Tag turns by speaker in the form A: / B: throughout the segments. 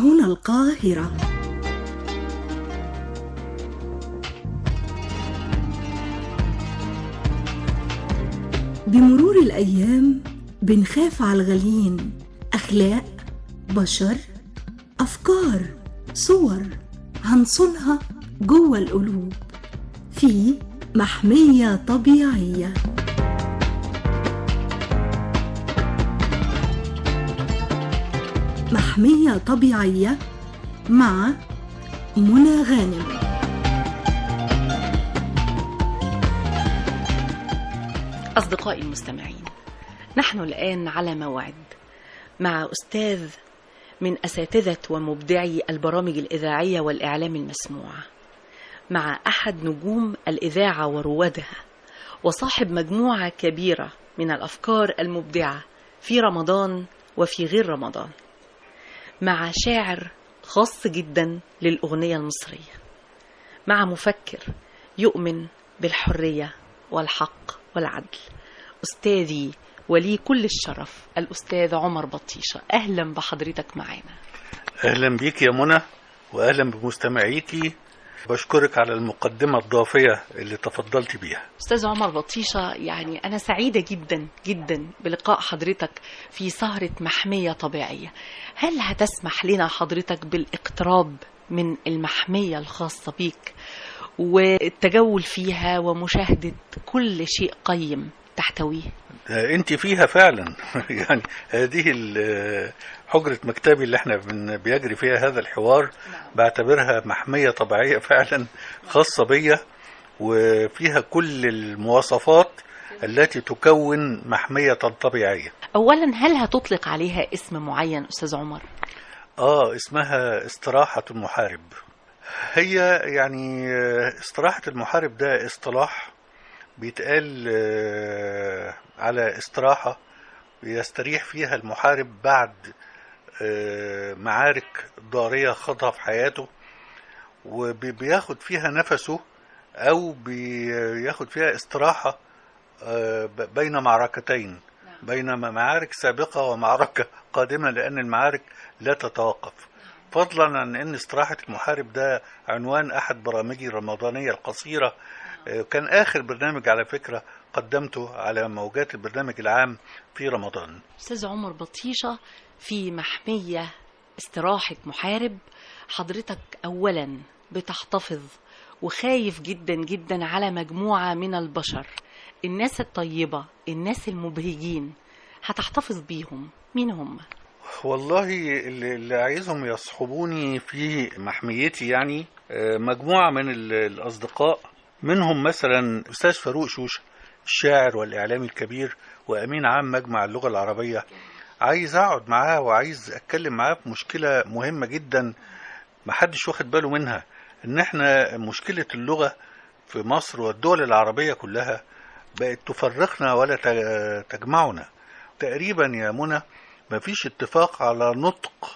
A: هنا القاهرة بمرور الأيام بنخاف على الغاليين أخلاق بشر أفكار صور هنصونها جوه القلوب في محمية طبيعية محمية طبيعية مع منى غانم
B: أصدقائي المستمعين نحن الآن على موعد مع أستاذ من أساتذة ومبدعي البرامج الإذاعية والإعلام المسموع مع أحد نجوم الإذاعة وروادها وصاحب مجموعة كبيرة من الأفكار المبدعة في رمضان وفي غير رمضان مع شاعر خاص جدا للأغنية المصرية مع مفكر يؤمن بالحرية والحق والعدل أستاذي ولي كل الشرف الأستاذ عمر بطيشة أهلا بحضرتك معانا
C: اهلا بيك يا منى واهلا بمستمعيكي بشكرك على المقدمة الضافية اللي تفضلت بيها
B: أستاذ عمر بطيشة يعني أنا سعيدة جدا جدا بلقاء حضرتك في سهرة محمية طبيعية هل هتسمح لنا حضرتك بالاقتراب من المحمية الخاصة بيك والتجول فيها ومشاهدة كل شيء قيم تحتويه
C: آه، انت فيها فعلا يعني هذه ال- حجرة مكتبي اللي احنا بن- بيجري فيها هذا الحوار بعتبرها محمية طبيعية فعلا خاصة بيا وفيها كل المواصفات التي تكون محمية طبيعية
B: أولا هل هتطلق عليها اسم معين أستاذ عمر؟
C: اه اسمها استراحة المحارب هي يعني آه، استراحة المحارب ده اصطلاح بيتقال آه، على استراحة يستريح فيها المحارب بعد آه، معارك ضارية خاضها في حياته وبياخد فيها نفسه أو بياخد فيها استراحة آه، ب- بين معركتين بين معارك سابقة ومعركة قادمة لأن المعارك لا تتوقف فضلا عن أن استراحة المحارب ده عنوان أحد برامجي الرمضانية القصيرة آه، كان آخر برنامج على فكرة قدمته على موجات البرنامج العام في رمضان
B: أستاذ عمر بطيشة في محمية استراحة محارب حضرتك أولا بتحتفظ وخايف جدا جدا على مجموعة من البشر الناس الطيبة الناس المبهجين هتحتفظ بيهم مين هم؟
C: والله اللي اللي عايزهم يصحبوني في محميتي يعني آه، مجموعة من ال- الأصدقاء منهم مثلا أستاذ فاروق شوشة الشاعر والإعلامي الكبير وأمين عام مجمع اللغة العربية عايز أقعد معاه وعايز أتكلم معاه في مشكلة مهمة جدا محدش واخد باله منها إن إحنا مشكلة اللغة في مصر والدول العربية كلها بقت تفرقنا ولا ت- تجمعنا تقريبا يا منى مفيش اتفاق على نطق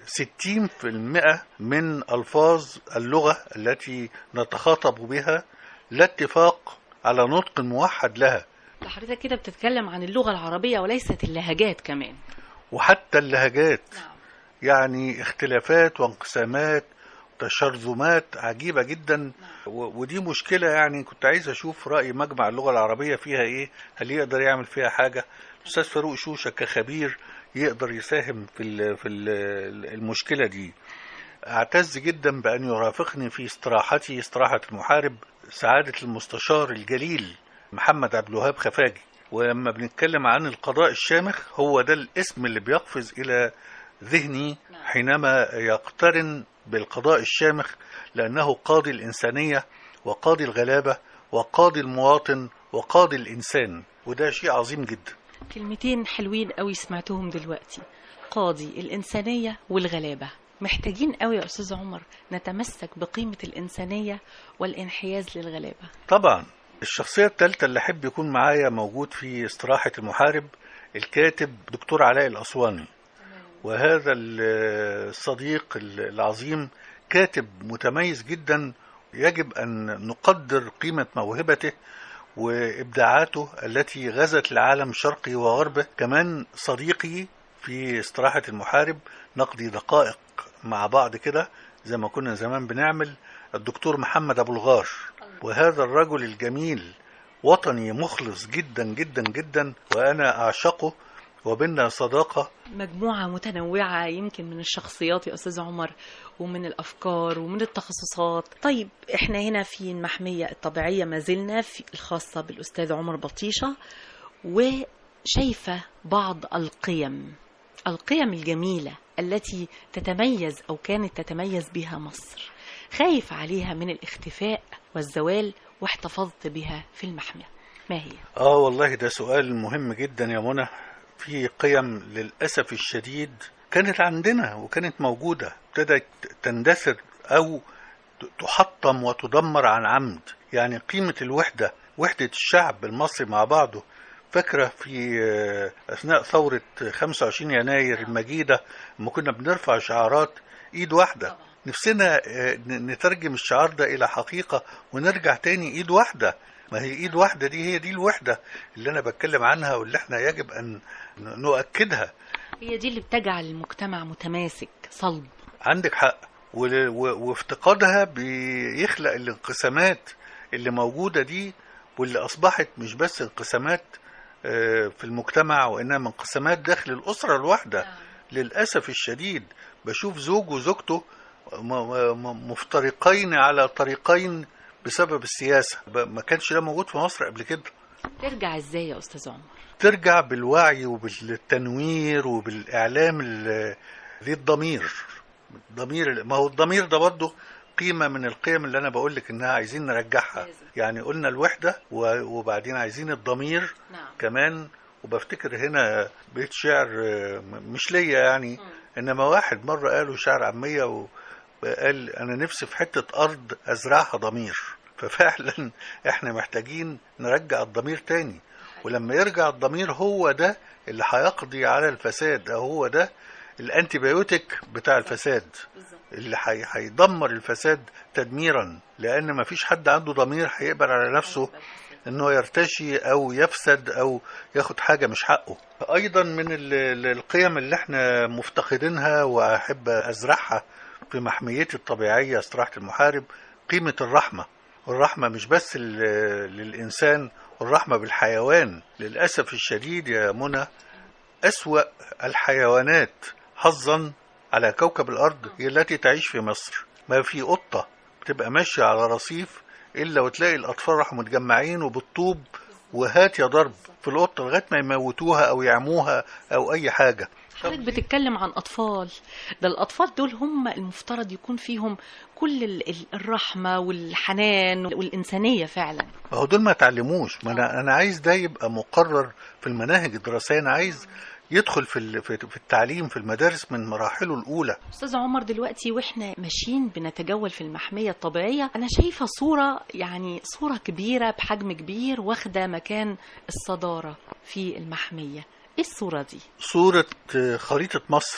C: 60% من ألفاظ اللغة التي نتخاطب بها لا اتفاق على نطق موحد لها
B: ده حضرتك كده بتتكلم عن اللغة العربية وليست اللهجات كمان
C: وحتى اللهجات
B: نعم
C: يعني اختلافات وانقسامات تشرذمات عجيبة جدا و- ودي مشكلة يعني كنت عايز أشوف رأي مجمع اللغة العربية فيها إيه هل يقدر يعمل فيها حاجة الأستاذ فاروق شوشة كخبير يقدر يساهم في ال- في ال- المشكلة دي أعتز جدا بأن يرافقني في استراحتي استراحة المحارب سعادة المستشار الجليل محمد عبد الوهاب خفاجي ولما بنتكلم عن القضاء الشامخ هو ده الاسم اللي بيقفز إلى ذهني حينما يقترن بالقضاء الشامخ لأنه قاضي الإنسانية وقاضي الغلابة وقاضي المواطن وقاضي الإنسان وده شيء عظيم جدا
B: كلمتين حلوين قوي سمعتهم دلوقتي قاضي الإنسانية والغلابة محتاجين قوي يا أستاذ عمر نتمسك بقيمة الإنسانية والانحياز للغلابة
C: طبعا الشخصية الثالثة اللي أحب يكون معايا موجود في استراحة المحارب الكاتب دكتور علاء الأسواني وهذا ال- الصديق العظيم كاتب متميز جدا يجب أن نقدر قيمة موهبته وإبداعاته التي غزت العالم الشرقي وغربه كمان صديقي في استراحة المحارب نقضي دقائق مع بعض كده زي ما كنا زمان بنعمل الدكتور محمد ابو الغار وهذا الرجل الجميل وطني مخلص جدا جدا جدا وانا اعشقه وبيننا صداقه
B: مجموعة متنوعة يمكن من الشخصيات يا أستاذ عمر ومن الأفكار ومن التخصصات طيب إحنا هنا في المحمية الطبيعية ما زلنا في الخاصة بالأستاذ عمر بطيشة وشايفة بعض القيم القيم الجميلة التي تتميز أو كانت تتميز بها مصر خايف عليها من الاختفاء والزوال واحتفظت بها في المحمية ما هي؟
C: اه والله ده سؤال مهم جدا يا منى في قيم للاسف الشديد كانت عندنا وكانت موجوده ابتدت تندثر او ت- تحطم وتدمر عن عمد يعني قيمه الوحده وحده الشعب المصري مع بعضه فاكره في آه، اثناء ثوره 25 يناير المجيده لما كنا بنرفع شعارات ايد واحده نفسنا آه، ن- نترجم الشعار ده الى حقيقه ونرجع تاني ايد واحده ما هي ايد واحده دي هي دي الوحده اللي انا بتكلم عنها واللي احنا يجب ان ن- نؤكدها
B: هي دي اللي بتجعل المجتمع متماسك صلب
C: عندك حق ول- و- وافتقادها بيخلق الانقسامات اللي موجوده دي واللي اصبحت مش بس انقسامات آه، في المجتمع وانما انقسامات داخل الاسره الواحده للاسف الشديد بشوف زوج وزوجته م- م- مفترقين على طريقين بسبب السياسه ب- ما كانش ده موجود في مصر قبل كده
B: ترجع ازاي يا استاذ عمر
C: ترجع بالوعي وبالتنوير وبالاعلام ال- ذي الضمير الضمير ما هو الضمير ده برضه قيمه من القيم اللي انا بقول لك انها عايزين نرجعها
B: لازم.
C: يعني قلنا الوحده و- وبعدين عايزين الضمير
B: نعم
C: كمان وبفتكر هنا بيت شعر آه، م- مش ليا يعني انما واحد مره قاله شعر عاميه وقال انا نفسي في حته ارض ازرعها ضمير ففعلا احنا محتاجين نرجع الضمير تاني ولما يرجع الضمير هو ده اللي هيقضي على الفساد او هو ده الانتي بايوتيك بتاع الفساد اللي هي- هيدمر الفساد تدميرا لان ما فيش حد عنده ضمير هيقبل على نفسه انه يرتشي او يفسد او ياخد حاجه مش حقه ايضا من ال- ال- القيم اللي احنا مفتقدينها واحب ازرعها في محميتي الطبيعيه استراحه المحارب قيمه الرحمه والرحمه مش بس ال- للانسان والرحمه بالحيوان للاسف الشديد يا منى اسوا الحيوانات حظا على كوكب الارض هي التي تعيش في مصر ما في قطه بتبقى ماشيه على رصيف الا وتلاقي الاطفال راحوا متجمعين وبالطوب وهات يا ضرب في القطه لغايه ما يموتوها او يعموها او اي حاجه
B: حضرتك بتتكلم عن أطفال ده الأطفال دول هم المفترض يكون فيهم كل ال- ال- الرحمة والحنان والإنسانية فعلا
C: ما هو دول ما اتعلموش ما انا انا عايز ده يبقى مقرر في المناهج الدراسيه انا عايز يدخل في ال- في في التعليم في المدارس من مراحله الاولى
B: أستاذ عمر دلوقتي وإحنا ماشيين بنتجول في المحمية الطبيعية أنا شايفة صورة يعني صورة كبيرة بحجم كبير واخدة مكان الصدارة في المحمية إيه الصورة دي؟
C: صورة خريطة مصر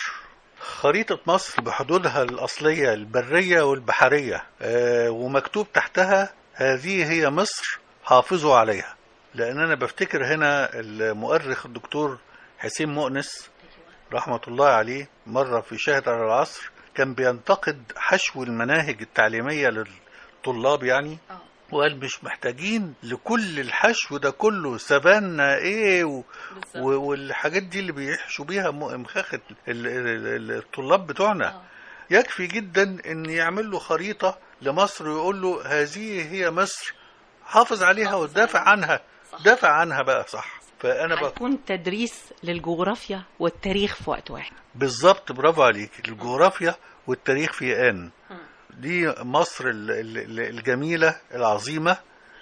C: خريطة مصر بحدودها الأصلية البرية والبحرية آه، ومكتوب تحتها هذه هي مصر حافظوا عليها لأن أنا بفتكر هنا المؤرخ الدكتور حسين مؤنس رحمة الله عليه مرة في شاهد على العصر كان بينتقد حشو المناهج التعليمية للطلاب يعني وقال مش محتاجين لكل الحشو ده كله سافانا ايه و... و... والحاجات دي اللي بيحشوا بيها م- مخاخة ال... ال... ال- الطلاب بتوعنا يكفي جدا ان يعمل له خريطة لمصر ويقول له هذه هي مصر حافظ عليها ودافع عنها دافع عنها بقى صح فانا بقى
B: هيكون تدريس للجغرافيا والتاريخ في وقت واحد
C: بالظبط برافو عليك الجغرافيا والتاريخ في آن دي مصر ال- ال- ال- الجميلة العظيمة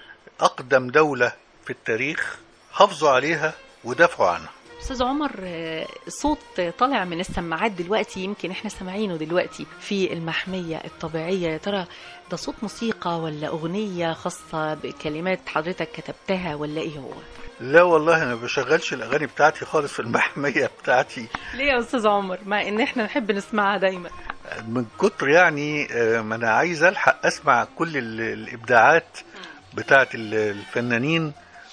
C: أقدم دولة في التاريخ حافظوا عليها ودافعوا عنها
B: استاذ عمر آه، صوت طالع من السماعات دلوقتي يمكن احنا سامعينه دلوقتي في المحمية الطبيعية يا ترى ده صوت موسيقى ولا أغنية خاصة بكلمات حضرتك كتبتها ولا ايه هو؟
C: لا والله أنا ما بشغلش الأغاني بتاعتي خالص في المحمية بتاعتي
B: ليه يا استاذ عمر مع ان احنا نحب نسمعها دايما
C: من كتر يعني آه، ما أنا عايز ألحق أسمع كل ال- الإبداعات بتاعت ال- الفنانين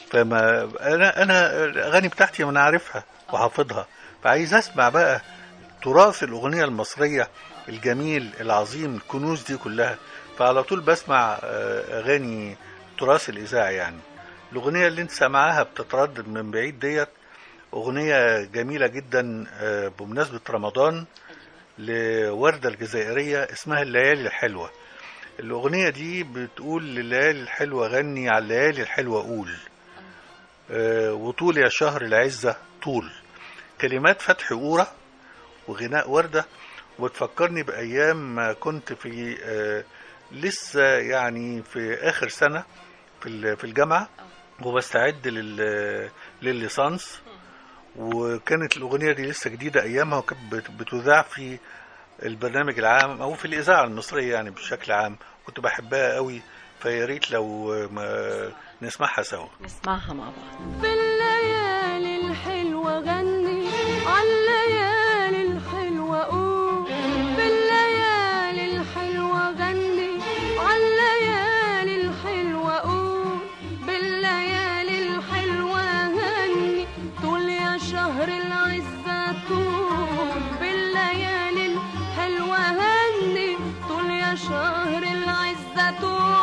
C: فما أنا أنا الأغاني بتاعتي ما أنا عارفها وحافظها فعايز أسمع بقى تراث الأغنية المصرية الجميل العظيم الكنوز دي كلها فعلى طول بسمع آه، اغاني التراث الاذاعي يعني الاغنيه اللي انت سامعاها بتتردد من بعيد ديت اغنيه جميله جدا آه، بمناسبه رمضان لوردة الجزائرية اسمها الليالي الحلوة الأغنية دي بتقول لليالي الحلوة غني على الليالي الحلوة قول آه، وطول يا شهر العزة طول كلمات فتحي قورة وغناء وردة وتفكرني بأيام ما كنت في آه، لسه يعني في آخر سنة في ال- في الجامعة وبستعد لل للليسانس وكانت الأغنية دي لسه جديدة أيامها وكانت بت- بتذاع في البرنامج العام أو في الإذاعة المصرية يعني بشكل عام كنت بحبها قوي فيا ريت لو ما نسمعها سوا
B: نسمعها مع بعض
D: في الليالي الحلوة غني عالليالي الحلوة قول في الليالي الحلوة غني عالليالي الحلوة قول بالليالي الحلوة غني طول يا شهر العزة طول بالليالي الحلوة غني طول يا شهر العزة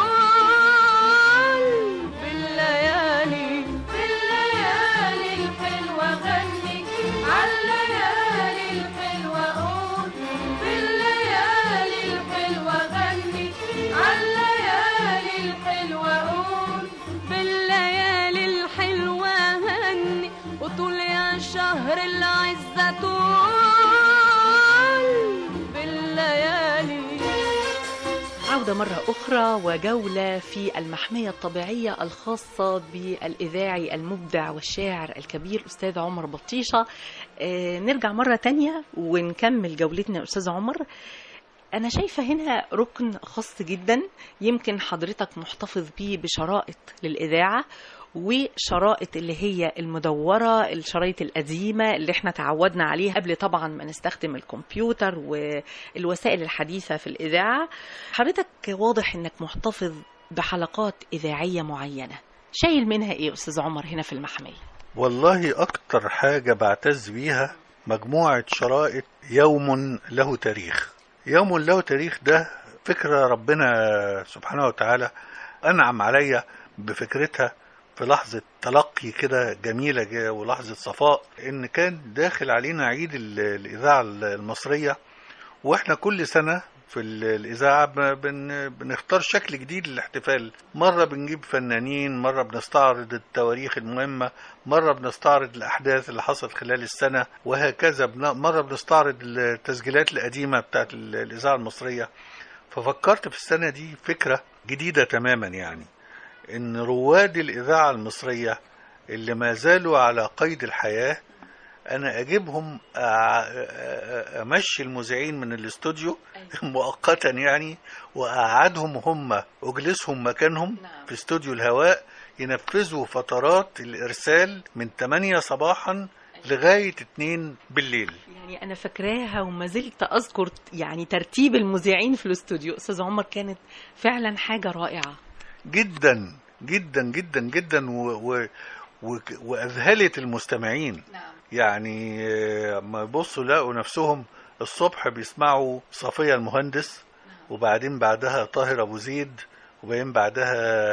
D: طول بالليالي بالليالي الحلوة غني عالليالي الحلوة قول بالليالي الحلوة غني عالليالي الحلوة قول بالليالي الحلوة غني وطول يا شهر العزة طول بالليالي
B: عودة مرة أخرى وجولة في المحمية الطبيعية الخاصة بالإذاعي المبدع والشاعر الكبير أستاذ عمر بطيشة آه، نرجع مرة تانية ونكمل جولتنا يا أستاذ عمر أنا شايفة هنا ركن خاص جدا يمكن حضرتك محتفظ بيه بشرائط للإذاعة وشرائط اللي هي المدورة الشرايط القديمة اللي احنا تعودنا عليها قبل طبعا ما نستخدم الكمبيوتر والوسائل الحديثة في الإذاعة حضرتك واضح انك محتفظ بحلقات إذاعية معينة شايل منها ايه أستاذ عمر هنا في المحمية
C: والله أكتر حاجة بعتز بيها مجموعة شرائط يوم له تاريخ يوم له تاريخ ده فكرة ربنا سبحانه وتعالى أنعم عليا بفكرتها في لحظة تلقي كده جميلة جا- ولحظة صفاء إن كان داخل علينا عيد ال- الإذاعة المصرية واحنا كل سنة في ال- الإذاعة ب- بن بنختار شكل جديد للاحتفال مرة بنجيب فنانين مرة بنستعرض التواريخ المهمة مرة بنستعرض الأحداث اللي حصلت خلال السنة وهكذا بن- مرة بنستعرض التسجيلات القديمة بتاعت ال- الإذاعة المصرية ففكرت في السنة دي فكرة جديدة تماما يعني إن رواد الإذاعة المصرية اللي ما زالوا على قيد الحياة انا اجيبهم أع- أ- امشي المذيعين من الاستوديو مؤقتا يعني واقعدهم هم اجلسهم مكانهم
B: نعم.
C: في استوديو الهواء ينفذوا فترات الارسال من 8 صباحا لغايه 2 بالليل
B: يعني أنا فاكراها وما زلت أذكر يعني ترتيب المذيعين في الاستوديو أستاذ عمر كانت فعلا حاجة رائعة
C: جدا جدا جدا جدا و و و واذهلت المستمعين
B: نعم
C: يعني آه، ما يبصوا لقوا نفسهم الصبح بيسمعوا صفية المهندس وبعدين بعدها طاهر أبو زيد وبعدين بعدها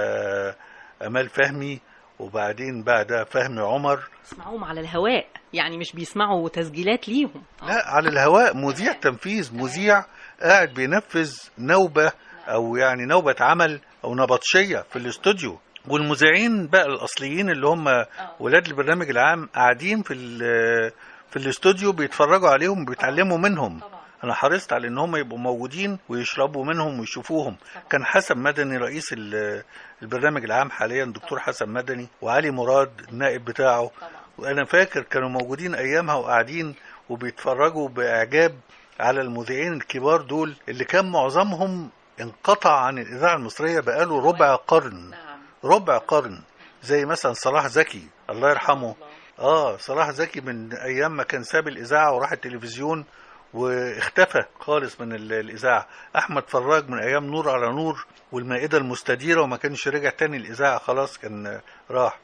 C: أمال فهمي وبعدين بعدها فهمي عمر
B: يسمعوهم على الهواء يعني مش بيسمعوا تسجيلات ليهم
C: لا على الهواء مذيع تنفيذ مذيع قاعد بينفذ نوبة أو يعني نوبة عمل أو نبطشية في الاستوديو والمذيعين بقى الأصليين اللي هم ولاد البرنامج العام قاعدين في ال- في الاستوديو بيتفرجوا عليهم وبيتعلموا منهم انا حرصت على ان هم يبقوا موجودين ويشربوا منهم ويشوفوهم كان حسن مدني رئيس ال- البرنامج العام حاليا دكتور حسن مدني وعلي مراد النائب بتاعه وانا فاكر كانوا موجودين ايامها وقاعدين وبيتفرجوا باعجاب على المذيعين الكبار دول اللي كان معظمهم انقطع عن الاذاعه المصريه بقاله ربع قرن
B: نعم
C: ربع قرن زي مثلا صلاح زكي الله يرحمه اه صلاح زكي من ايام ما كان ساب الاذاعه وراح التلفزيون واختفى خالص من ال- الاذاعه احمد فراج من ايام نور على نور والمائده المستديره وما كانش رجع تاني الاذاعه خلاص كان راح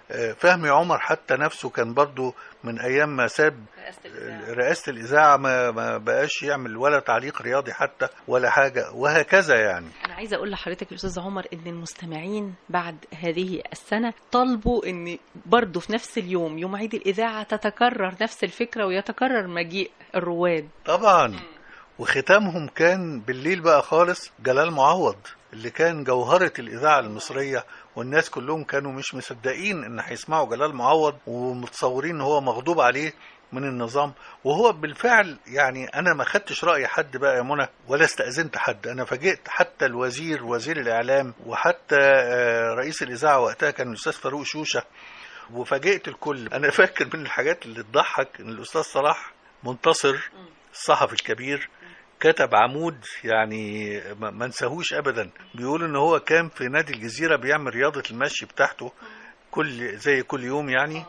C: آه، فهمي عمر حتى نفسه كان برضو من ايام ما ساب رئاسة الإذاعة ما, ما بقاش يعمل ولا تعليق رياضي حتى ولا حاجة وهكذا يعني
B: أنا عايزة أقول لحضرتك يا أستاذ عمر إن المستمعين بعد هذه السنة طالبوا إن برضه في نفس اليوم يوم عيد الإذاعة تتكرر نفس الفكرة ويتكرر مجيء الرواد
C: طبعا وختامهم كان بالليل بقى خالص جلال معوض اللي كان جوهرة الإذاعة المصرية والناس كلهم كانوا مش مصدقين إن هيسمعوا جلال معوض ومتصورين إن هو مغضوب عليه من النظام وهو بالفعل يعني أنا ما خدتش رأي حد بقى يا منى ولا استأذنت حد أنا فاجئت حتى الوزير وزير الإعلام وحتى آه، رئيس الإذاعة وقتها كان الأستاذ فاروق شوشة وفاجئت الكل أنا فاكر من الحاجات اللي تضحك إن الأستاذ صلاح منتصر الصحفي الكبير كتب عمود يعني ما ما انساهوش ابدا بيقول ان هو كان في نادي الجزيره بيعمل رياضه المشي بتاعته كل زي كل يوم يعني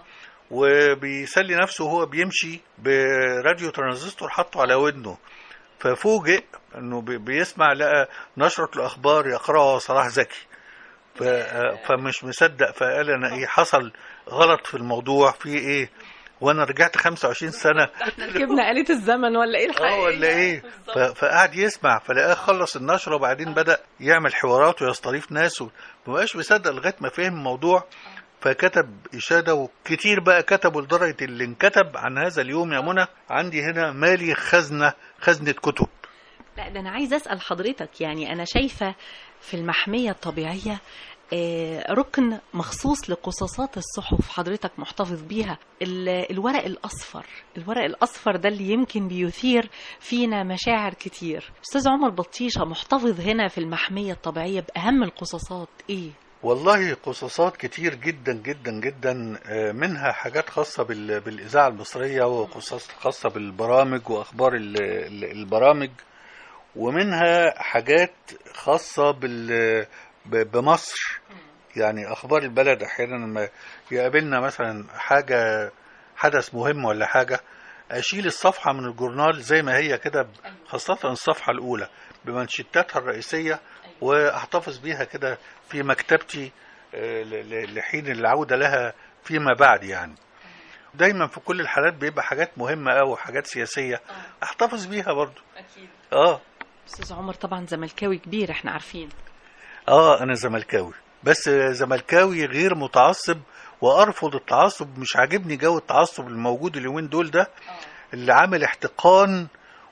C: وبيسلي نفسه وهو بيمشي براديو ترانزستور حاطه على ودنه ففوجئ انه بي- بيسمع لقى نشرة الاخبار يقراها صلاح زكي ف- فمش مصدق فقال انا ايه حصل غلط في الموضوع في ايه وانا رجعت 25 سنه
B: جبنا آلة الزمن ولا إيه الحقيقة
C: اه ولا ايه ف- فقعد يسمع فلقاه خلص النشره وبعدين بدا يعمل حوارات ويستضيف ناس وما بقاش مصدق لغايه ما فهم الموضوع فكتب اشاده وكتير بقى كتبوا لدرجه اللي انكتب عن هذا اليوم يا منى عندي هنا مالي خزنه خزنه كتب
B: لا ده انا عايزه اسال حضرتك يعني انا شايفه في المحميه الطبيعيه آه، ركن مخصوص لقصاصات الصحف حضرتك محتفظ بيها ال- الورق الاصفر الورق الاصفر ده اللي يمكن بيثير فينا مشاعر كتير استاذ عمر بطيشه محتفظ هنا في المحميه الطبيعيه باهم القصاصات ايه
C: والله قصصات كتير جدا جدا جدا آه، منها حاجات خاصة بال- بالإذاعة المصرية وقصص خاصة بالبرامج وأخبار ال- ال- البرامج ومنها حاجات خاصة بال ب- بمصر يعني أخبار البلد أحيانا لما يقابلنا مثلا حاجة حدث مهم ولا حاجة أشيل الصفحة من الجورنال زي ما هي كده خاصة الصفحة الأولى بمنشطاتها الرئيسية واحتفظ بيها كده في مكتبتي آه، ل- ل- لحين العودة لها فيما بعد يعني دايما في كل الحالات بيبقى حاجات مهمة أو حاجات سياسية احتفظ بيها برضو
B: اكيد
C: اه
B: استاذ عمر طبعا زملكاوي كبير احنا عارفين
C: اه انا زملكاوي بس زملكاوي غير متعصب وارفض التعصب مش عاجبني جو التعصب الموجود اليومين دول ده اللي عامل احتقان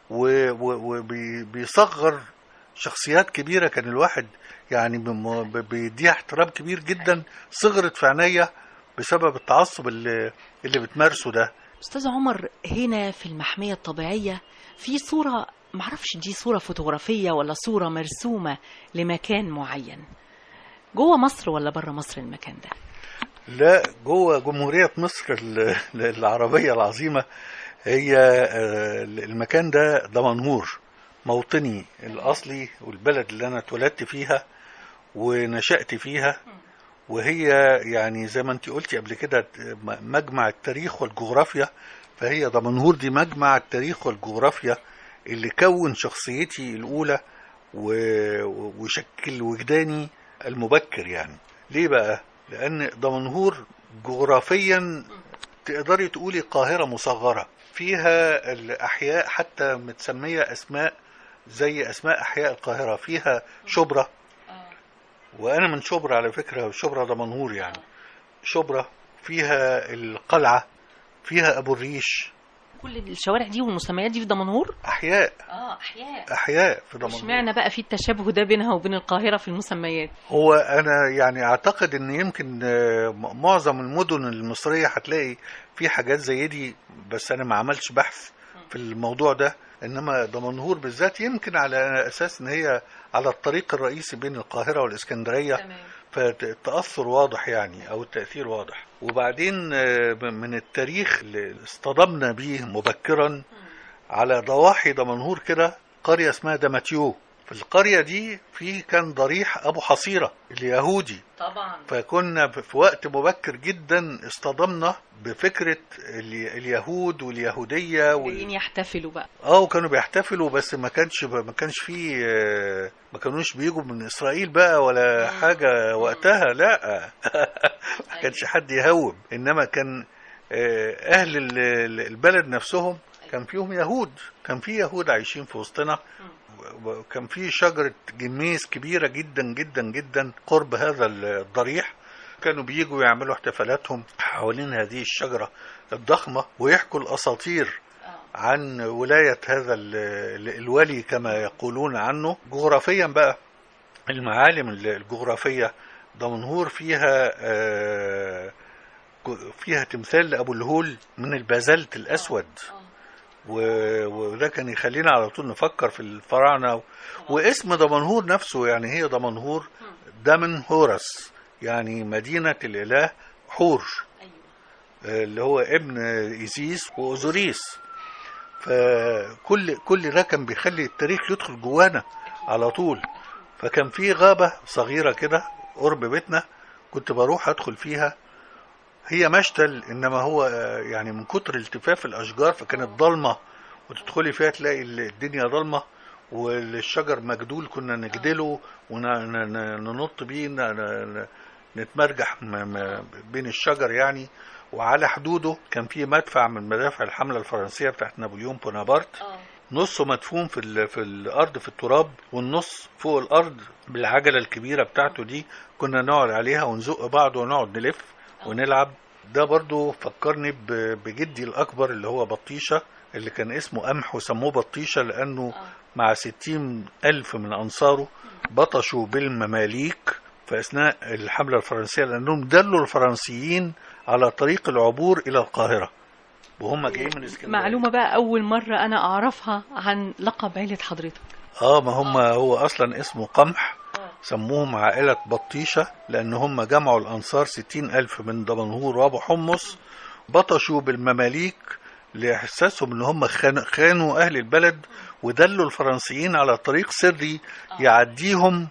C: وبيصغر شخصيات كبيره كان الواحد يعني بم- ب- بيديها احترام كبير جدا صغرت في عينيا بسبب التعصب اللي اللي بتمارسه ده
B: استاذ عمر هنا في المحميه الطبيعيه في صوره معرفش دي صوره فوتوغرافيه ولا صوره مرسومه لمكان معين جوه مصر ولا بره مصر المكان ده
C: لا جوه جمهورية مصر ال- العربية العظيمة هي آه، المكان ده دمنهور موطني الأصلي والبلد اللي أنا اتولدت فيها ونشأت فيها وهي يعني زي ما انت قلتي قبل كده م- مجمع التاريخ والجغرافيا فهي دمنهور دي مجمع التاريخ والجغرافيا اللي كون شخصيتي الأولى و- وشكل وجداني المبكر يعني ليه بقى؟ لأن دمنهور جغرافيا تقدري تقولي قاهرة مصغرة فيها الأحياء حتى متسمية أسماء زي أسماء أحياء القاهرة فيها شبرا وأنا من شبرا على فكرة شبرا دمنهور يعني شبرا فيها القلعة فيها أبو الريش
B: كل الشوارع دي والمسميات دي في دمنهور
C: أحياء
B: اه احياء
C: أحياء في دمنهور
B: اشمعنى بقى في التشابه ده بينها وبين القاهره في المسميات
C: هو انا يعني اعتقد ان يمكن آه، م- معظم المدن المصريه هتلاقي في حاجات زي دي بس انا ما عملتش بحث في الموضوع ده انما دمنهور بالذات يمكن على اساس ان هي على الطريق الرئيسي بين القاهره والاسكندريه فالتاثر واضح يعني او التاثير واضح وبعدين آه، من التاريخ اللي اصطدمنا بيه مبكرا على ضواحي دمنهور كده قريه اسمها دمتيو في القرية دي في كان ضريح أبو حصيرة اليهودي
B: طبعا
C: فكنا في وقت مبكر جدا اصطدمنا بفكرة ال- اليهود واليهودية وال...
B: جايين يحتفلوا بقى
C: اه وكانوا بيحتفلوا بس ما كانش ما كانش فيه آه، ما كانوش بيجوا من اسرائيل بقى ولا
B: مم.
C: حاجه
B: مم.
C: وقتها لا ما كانش حد يهوب انما كان آه، اهل ال- ال- البلد نفسهم كان فيهم يهود كان في يهود عايشين في وسطنا وكان في شجرة جميز كبيرة جدا جدا جدا قرب هذا الضريح كانوا بيجوا يعملوا احتفالاتهم حوالين هذه الشجرة الضخمة ويحكوا الأساطير
B: آه.
C: عن ولاية هذا ال- ال- الولي كما يقولون عنه جغرافيا بقى المعالم ال- الجغرافية دمنهور فيها آه، ج- فيها تمثال لأبو الهول من البازلت الأسود
B: آه.
C: و- وده كان يخلينا على طول نفكر في الفراعنة واسم دمنهور نفسه يعني هي دمنهور دمن هورس يعني مدينة الإله حور
B: ايوه
C: اللي هو ابن إيزيس وأوزوريس فكل كل ده كان بيخلي التاريخ يدخل جوانا على طول فكان في غابة صغيرة كده قرب بيتنا كنت بروح أدخل فيها هي مشتل إنما هو آه، يعني من كتر التفاف الأشجار فكانت ضلمة وتدخلي فيها تلاقي الدنيا ضلمة والشجر مجدول كنا نجدله وننط بيه ن- ن- نتمرجح م- م- بين الشجر يعني وعلى حدوده كان في مدفع من مدافع الحملة الفرنسية بتاعت نابليون بونابرت
B: اه
C: نصه مدفون في ال- في الارض في التراب والنص فوق الارض بالعجله الكبيره بتاعته دي كنا نقعد عليها ونزق بعض ونقعد نلف ونلعب ده برضو فكرني ب- بجدي الاكبر اللي هو بطيشه اللي كان اسمه قمح وسموه بطيشه لانه
B: اه
C: مع ستين ألف من أنصاره بطشوا بالمماليك في أثناء الحملة الفرنسية لأنهم دلوا الفرنسيين على طريق العبور إلى القاهرة وهم جايين من اسكندرية
B: معلومة بقى أول مرة أنا أعرفها عن لقب عيلة حضرتك
C: اه ما هم هو اصلا اسمه قمح سموهم عائلة بطيشة لان هم جمعوا الانصار ستين الف من دمنهور وابو حمص بطشوا بالمماليك لاحساسهم ان هم خان- خانوا اهل البلد ودلوا الفرنسيين على طريق سري يعديهم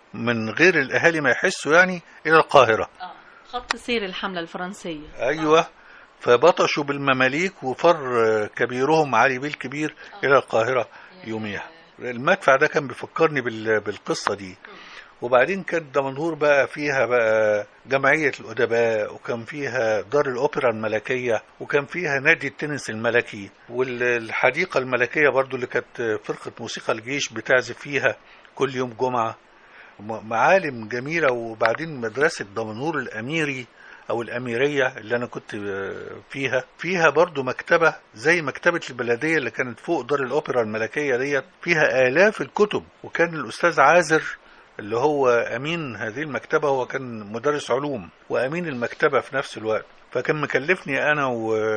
C: من غير الاهالي ما يحسوا يعني الى القاهرة
B: اه خط سير الحملة الفرنسية
C: ايوه فبطشوا بالمماليك وفر كبيرهم علي بيه الكبير الى القاهرة يوميها المدفع ده كان بيفكرني بال- بالقصة دي وبعدين كانت دمنهور بقى فيها بقى جمعية الأدباء وكان فيها دار الأوبرا الملكية وكان فيها نادي التنس الملكي والحديقة الملكية برضو اللي كانت فرقة موسيقى الجيش بتعزف فيها كل يوم جمعة م- معالم جميلة وبعدين مدرسة دمنهور الأميري أو الأميرية اللي أنا كنت آه، فيها فيها برضو مكتبة زي مكتبة البلدية اللي كانت فوق دار الأوبرا الملكية ديت فيها آلاف الكتب وكان الأستاذ عازر اللي هو أمين هذه المكتبة هو كان مدرس علوم وأمين المكتبة في نفس الوقت فكان مكلفني أنا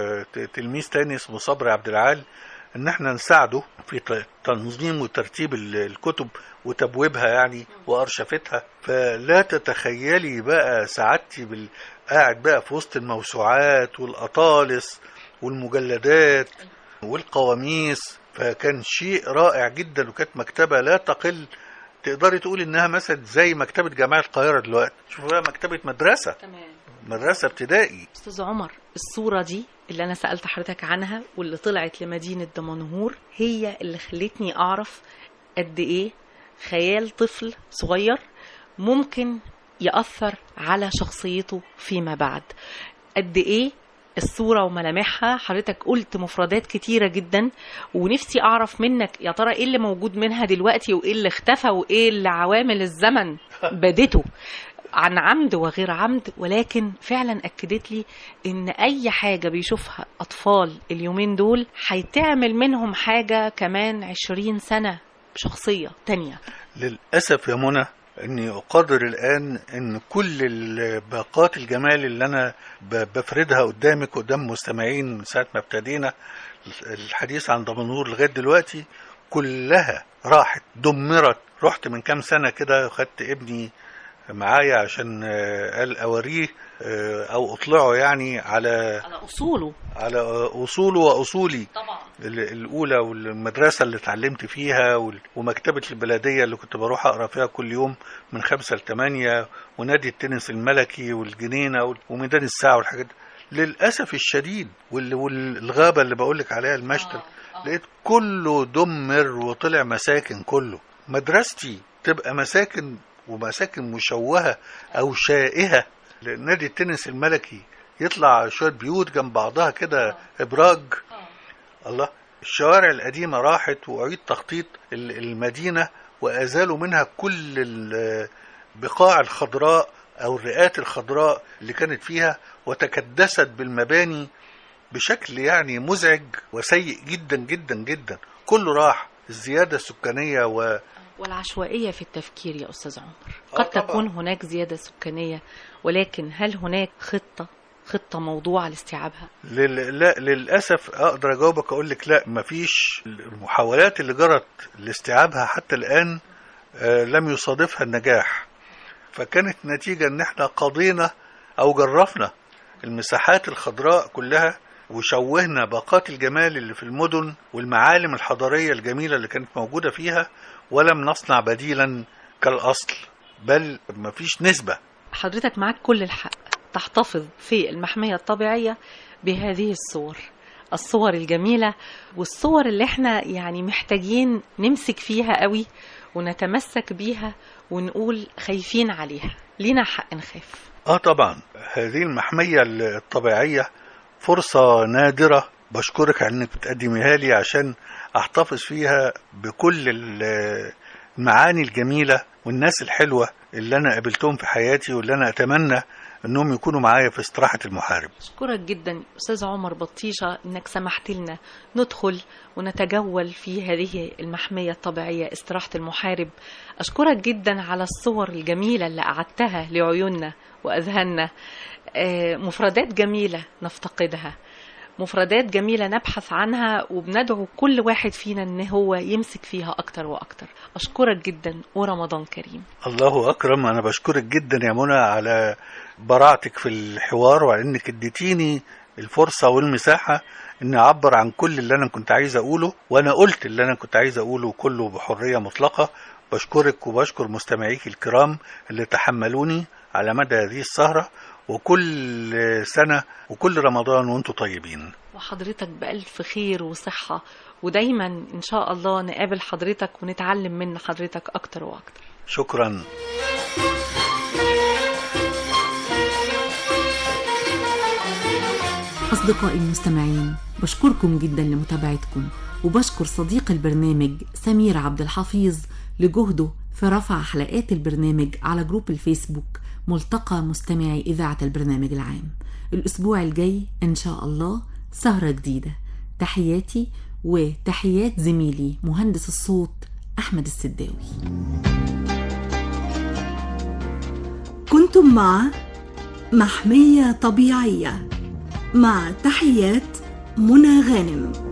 C: وتلميذ تاني اسمه صبري عبد العال ان احنا نساعده في ت- تنظيم وترتيب ال- الكتب وتبويبها يعني وارشفتها فلا تتخيلي بقى سعادتي بال... قاعد بقى في وسط الموسوعات والاطالس والمجلدات والقواميس فكان شيء رائع جدا وكانت مكتبه لا تقل تقدري تقول انها مثلا زي مكتبه جامعه القاهره دلوقتي شوفوا بقى مكتبه مدرسه
B: تمام
C: مدرسه ابتدائي
B: أستاذ عمر الصورة دي اللي أنا سألت حضرتك عنها واللي طلعت لمدينة دمنهور هي اللي خلتني أعرف قد إيه خيال طفل صغير ممكن يأثر على شخصيته فيما بعد قد إيه الصورة وملامحها حضرتك قلت مفردات كتيرة جدا ونفسي أعرف منك يا ترى إيه اللي موجود منها دلوقتي وإيه اللي اختفى وإيه اللي عوامل الزمن بدته عن عمد وغير عمد ولكن فعلا أكدت لي إن أي حاجة بيشوفها أطفال اليومين دول هيتعمل منهم حاجة كمان عشرين سنة شخصية تانية
C: للأسف يا منى أني أقرر الآن أن كل الباقات الجمال اللي أنا ب- بفردها قدامك قدام مستمعين من ساعة ما ابتدينا الحديث عن دمنهور لغاية دلوقتي كلها راحت دمرت رحت من كام سنة كده خدت ابني معايا عشان آه، قال اوريه آه، او اطلعه يعني على
B: على اصوله
C: على اصوله واصولي
B: طبعا
C: ال- الاولى والمدرسه اللي اتعلمت فيها وال- ومكتبه البلديه اللي كنت بروح اقرا فيها كل يوم من خمسة لثمانية ونادي التنس الملكي والجنينه وال- وميدان الساعه والحاجات دي للاسف الشديد وال- والغابه اللي بقول لك عليها المشتل لقيت كله دمر وطلع مساكن كله مدرستي تبقى مساكن ومساكن مشوهه او شائهه نادي التنس الملكي يطلع شويه بيوت جنب بعضها كده ابراج الله الشوارع القديمة راحت وأعيد تخطيط ال- المدينة وأزالوا منها كل البقاع الخضراء أو الرئات الخضراء اللي كانت فيها وتكدست بالمباني بشكل يعني مزعج وسيء جدا جدا جدا كله راح الزيادة السكانية و
B: والعشوائية في التفكير يا أستاذ عمر
C: آه
B: قد
C: طبعاً.
B: تكون هناك زيادة سكانية ولكن هل هناك خطة خطة موضوعة لاستيعابها
C: لل... لا للأسف أقدر أجاوبك أقول لك لا مفيش المحاولات اللي جرت لاستيعابها حتى الآن آه، لم يصادفها النجاح فكانت نتيجة إن إحنا قضينا أو جرفنا المساحات الخضراء كلها وشوهنا باقات الجمال اللي في المدن والمعالم الحضارية الجميلة اللي كانت موجودة فيها ولم نصنع بديلا كالأصل بل مفيش نسبة
B: حضرتك معاك كل الحق تحتفظ في المحمية الطبيعية بهذه الصور الصور الجميلة والصور اللي احنا يعني محتاجين نمسك فيها قوي ونتمسك بيها ونقول خايفين عليها لينا حق نخاف
C: اه طبعا هذه المحمية الطبيعية فرصة نادرة بشكرك على انك بتقدميها لي عشان احتفظ فيها بكل ال- المعاني الجميلة والناس الحلوة اللي انا قابلتهم في حياتي واللي انا اتمنى انهم يكونوا معايا في استراحة المحارب
B: أشكرك جدا أستاذ عمر بطيشة إنك سمحت لنا ندخل ونتجول في هذه المحمية الطبيعية استراحة المحارب أشكرك جدا على الصور الجميلة اللي أعدتها لعيوننا وأذهاننا آه، مفردات جميلة نفتقدها مفردات جميلة نبحث عنها وبندعو كل واحد فينا إن هو يمسك فيها أكتر وأكتر أشكرك جدا ورمضان كريم
C: الله اكرم انا بشكرك جدا يا منى على براعتك في الحوار وعلى انك اديتيني الفرصه والمساحه اني اعبر عن كل اللي انا كنت عايز اقوله وانا قلت اللي انا كنت عايز اقوله كله بحريه مطلقه بشكرك وبشكر مستمعيك الكرام اللي تحملوني على مدى هذه السهره وكل سنه وكل رمضان وانتم طيبين
B: وحضرتك بألف خير وصحة ودايما إن شاء الله نقابل حضرتك ونتعلم من حضرتك أكتر وأكتر
C: شكرا
E: أصدقائي المستمعين بشكركم جدا لمتابعتكم وبشكر صديق البرنامج سمير عبد الحفيظ لجهده في رفع حلقات البرنامج على جروب الفيسبوك ملتقى مستمعي إذاعة البرنامج العام الأسبوع الجاي إن شاء الله سهرة جديدة تحياتي وتحيات زميلي مهندس الصوت أحمد السداوي
A: كنتم مع محمية طبيعية مع تحيات منى غانم